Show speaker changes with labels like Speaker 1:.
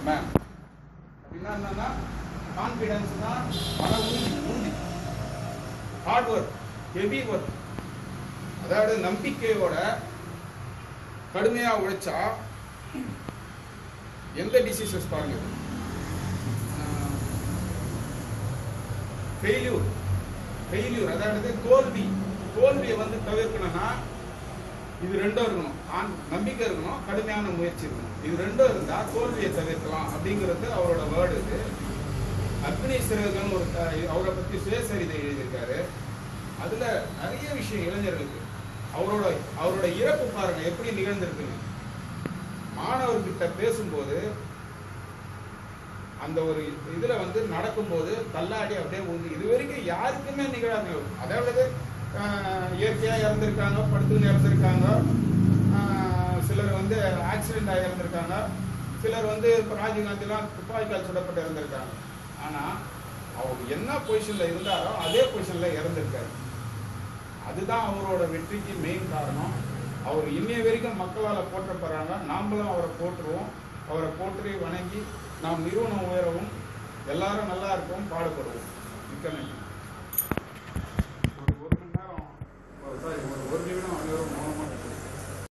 Speaker 1: man அப்படின்னா என்னன்னா confidence தான் மன உறுதி உறுதி ஹார்ட் ஒர்க் ஹெவி ஒர்க் அதாவது நம்பிக்கையோட கடுமையா உழைச்சா எந்த டிசீசஸ் பாருங்க ஃபெயில்யூர் ஃபெயில்யூர் அதாவது தோல்வி தோல்வியை வந்து தவிர்க்கணும்னா இது ரெண்டும் இருக்கணும் ஆண்- நம்பிக்கை இருக்கணும் கடுமையான முயற்சி இருக்கணும் இது ரெண்டும் இருந்தா தோல்வியை தவிர்க்கலாம் அப்படிங்கிறது அவரோட வேர்டு இது அக்னி சிறகுன்னு ஒரு க- அவரை பத்தி சுயசரிதை எழுதியிருக்காரு அதுல நிறைய விஷயம் இளைஞர்களுக்கு அவரோட அவரோட இறப்பு பாருங்க எப்படி நிகழ்ந்திருக்குன்னு மாணவர்கிட்ட பேசும்போது அந்த ஒரு இதுல வந்து நடக்கும்போது தள்ளாடி அப்படியே உந்து இது வரைக்கும் யாருக்குமே நிகழாது அதாவது ஆஹ், இயற்கையா இறந்திருக்காங்க படுத்து இறந்திருக்காங்க ஆஹ், சிலர் வந்து ஆக்சிடென்ட் ஆகி இறந்திருக்காங்க சிலர் வந்து இப்ப ராஜீவ்காந்திலாம் துப்பாக்கியால் சுடப்பட்டு இறந்திருக்காங்க ஆனா அவர் என்ன பொசிஷன்ல இருந்தாரோ அதே பொசிஷன்ல இறந்திருக்காரு அதுதான் அவரோட வெற்றிக்கு மெயின் காரணம் அவர் இன்னைய வரைக்கும் மக்களால் போற்றப்படுறாங்க நாமளும் அவரை போற்றுவோம் அவரை போற்றி வணங்கி நாம் நிறுவனம் உயரவும் எல்லாரும் நல்லா இருக்கவும் பாடுபடுவோம் மிக்க நன்றி